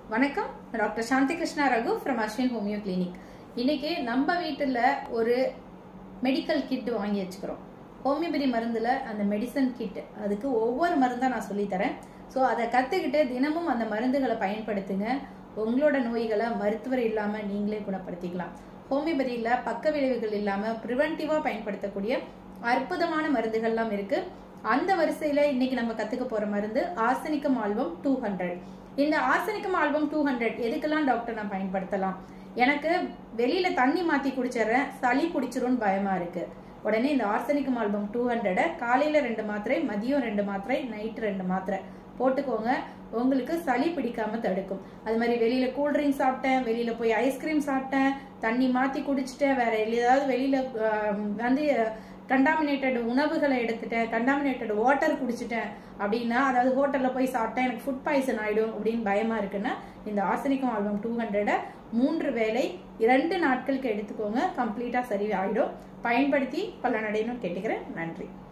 வணக்கம் doctor Shanthi Krishna Raghu from Ashwin homeo clinic இன்னைக்கு நம்ம வீட்டில் ஒரு மெடிக்கல் கிட் வாங்கி வச்சுக்கிறோம் ஹோமியோபதி மருந்துல அந்த மெடிசன் கிட் அதுக்கு ஒவ்வொரு மருந்தாக நான் சொல்லித்தரேன் ஸோ அதை கற்றுக்கிட்டு தினமும் அந்த மருந்துகளை பயன்படுத்துங்க உங்களோட நோய்களை மருத்துவர் இல்லாமல் நீங்களே குணப்படுத்திக்கலாம் ஹோமியோபதியில் பக்க விளைவுகள் இல்லாமல் ப்ரிவென்டிவாக பயன்படுத்தக்கூடிய அற்புதமான மருந்துகள்லாம் இருக்கு அந்த வரிசையில இன்னைக்கு நம்ம கத்துக்க போற மருந்து ஆர்சனிக்கம் ஆல்பம் டூ ஹண்ட்ரட் இந்த ஆர்சனிக்கம் ஆல்பம் டூ ஹண்ட்ரட் எதுக்கெல்லாம் டாக்டர் நான் பயன்படுத்தலாம் எனக்கு வெளியில தண்ணி மாத்தி குடிச்சிடுறேன் சளி பிடிச்சிரும்னு பயமா இருக்கு உடனே இந்த ஆர்சனிக்கம் ஆல்பம் டூ ஹண்ட்ரட காலையில ரெண்டு மாத்திரை மதியம் ரெண்டு மாத்திரை நைட் ரெண்டு மாத்திரை போட்டுக்கோங்க உங்களுக்கு சளி பிடிக்காம தடுக்கும் அது மாதிரி வெளியில கூல்ட்ரிங்க் சாப்பிட்டேன் வெளியில போய் ஐஸ்கிரீம் சாப்பிட்டேன் தண்ணி மாத்தி குடிச்சிட்டேன் வேற ஏதாவது வெளியில ஆஹ், வந்து கண்டாமினேட்டட் உணவுகளை எடுத்துட்டேன் கண்டாமினேட்டட் வாட்டர் குடிச்சிட்டேன் அப்படின்னா அதாவது ஹோட்டல்ல போய் சாப்பிட்டேன் எனக்கு ஃபுட் பாய்சன் ஆயிடும் அப்படின்னு பயமா இருக்குன்னா இந்த ஆசனிக்கம் ஆல்பம் டூ ஹண்ட்ரட மூன்று வேளை இரண்டு நாட்களுக்கு எடுத்துக்கோங்க கம்ப்ளீட்டா சரி ஆயிடும் பயன்படுத்தி பலனடையணும் கேட்டுக்கிறேன் நன்றி